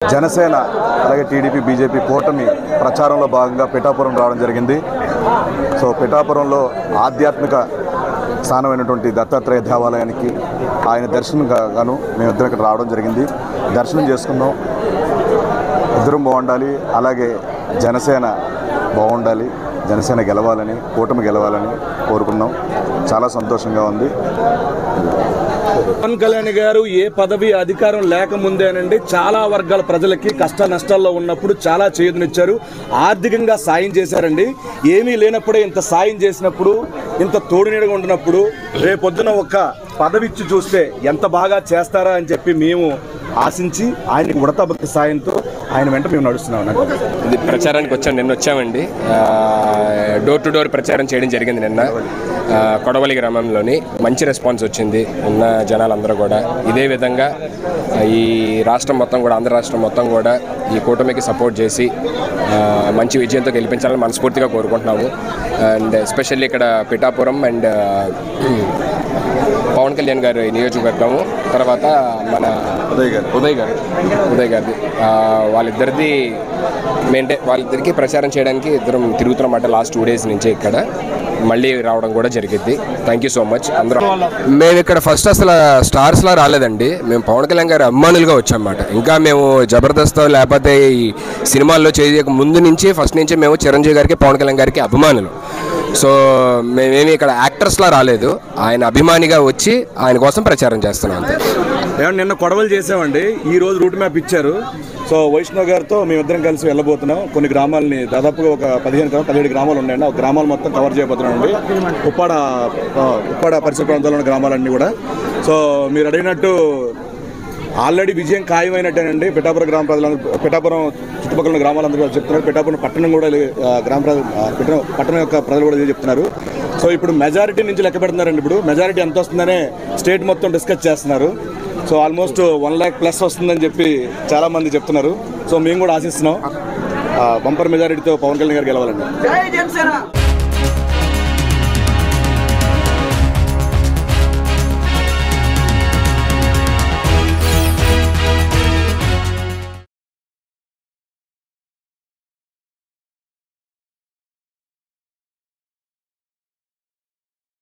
జనసేన అలాగే TDP BJP కూటమి ప్రచారంలో భాగంగా పిఠాపురం రావడం జరిగింది సో పిఠాపురంలో ఆధ్యాత్మిక స్థానమైనటువంటి దత్తాత్రేయ దేవాలయానికి ఆయన దర్శనం గా- గాను మేమిద్దరం ఇక్కడ రావడం జరిగింది దర్శనం చేసుకున్నాం ఇద్దరం బాగుండాలి అలాగే జనసేన బాగుండాలి జనసేన గెలవాలని కూటమి గెలవాలని కోరుకున్నాం చాలా సంతోషంగా ఉంది పవన్ కళ్యాణ్ గారు ఏ పదవి అధికారం లేకముందేనండి చాలా వర్గాల ప్రజలకి కష్ట నష్టాల్లో ఉన్నప్పుడు చాలా చేయునిచ్చారు ఆర్థికంగా సాయం చేశారండి ఏమీ లేనప్పుడే ఇంత సాయం చేసినప్పుడు ఇంత తోడునీడగా ఉండినప్పుడు రేపొద్దున ఒక పదవి ఇచ్చి చూస్తే ఎంత బాగా చేస్తారా అని చెప్పి మేము ఆశించి ఆయనకి ఉడతా భక్తి సాయంతో ఆయన వెంట మేము నడుస్తున్నాం అన్నట్టు. ఇది ప్రచారానికి వచ్చాం నిన్న వచ్చామండి ఆ, డోర్ టు డోర్ ప్రచారం చేయడం జరిగింది నిన్న ఆ, కొడవలి గ్రామంలోని మంచి రెస్పాన్స్ వచ్చింది ఉన్న జనాలందరూ కూడా ఇదే విధంగా ఆ, ఈ రాష్ట్రం మొత్తం కూడా ఆంధ్ర రాష్ట్రం మొత్తం కూడా ఈ కూటమికి సపోర్ట్ చేసి ఆ, మంచి విజయంతో గెలిపించాలని మనస్ఫూర్తిగా కోరుకుంటున్నాము అండ్ ఎస్పెషల్లీ ఇక్కడ పిఠాపురం అండ్ పవన్ కళ్యాణ్ గారి నియోజకవర్గము తర్వాత మన ఉదయ్ గారు ఉదయ్ గారు ఉదయ్ గారిది ఆ, వాళ్ళిద్దరిది మెయింటే వాళ్ళిద్దరికి ప్రచారం చేయడానికి ఇద్దరం తిరుగుతున్నమాట లాస్ట్ టూ డేస్ నుంచి ఇక్కడ మళ్ళీ రావడం కూడా జరిగింది థ్యాంక్ యూ సో మచ్ అందరం మేము ఇక్కడ ఫస్ట్ అసలు స్టార్స్లా రాలేదండి మేము పవన్ కళ్యాణ్ గారి అభిమానులుగా వచ్చామన్నమాట ఇంకా మేము జబర్దస్త్ లేకపోతే ఈ సినిమాల్లో చేయక ముందు నుంచి ఫస్ట్ నుంచి మేము చిరంజీవి గారికి పవన్ కళ్యాణ్ గారికి అభిమానులు సో మేమేమి ఇక్కడ యాక్టర్స్లా రాలేదు ఆయన అభిమానిగా వచ్చి ఆయన కోసం ప్రచారం చేస్తున్నాం అంతే ఏమంటే నిన్న కొడవలు చేసామండి ఈ రోజు రూట్ మ్యాప్ ఇచ్చారు సో వైష్ణవ్ గారితో మేమిద్దరం కలిసి వెళ్ళబోతున్నాం కొన్ని గ్రామాలని దాదాపుగా ఒక పదిహేను గ్రామాలు పదిహేడు గ్రామాలు ఉన్నాయండి ఆ గ్రామాలు మొత్తం కవర్ చేయబోతున్నాం అండి ఉప్పాడ ఆ, ఉప్పాడ పరిసర ప్రాంతాల్లో ఉన్న గ్రామాలన్నీ కూడా సో మీరు అడిగినట్టు ఆల్రెడీ విజయం ఖాయమైనట్టేనండి పిఠాపురం గ్రామ ప్రజలందరూ పిఠాపురం చుట్టుపక్కల ఉన్న గ్రామాలందరూ కూడా చెప్తున్నారు పిఠాపురం పట్టణం కూడా లే- ఆ, గ్రామ ప్రజలు ఆ, పిఠా- పట్టణం యొక్క ప్రజలు కూడా ఇదే చెప్తున్నారు సో ఇప్పుడు మెజారిటీ నుంచి లెక్క పెడుతున్నారండి ఇప్పుడు మెజారిటీ ఎంత వస్తుందనే స్టేట్ మొత్తం డిస్కస్ చేస్తున్నారు so almost one lakh plus వస్తుందని చెప్పి చాలా మంది చెప్తున్నారు సో మేము కూడా ఆశిస్తున్నాం బంపర్ మెజారిటీతో పవన్ కళ్యాణ్ గారు గెలవాలండి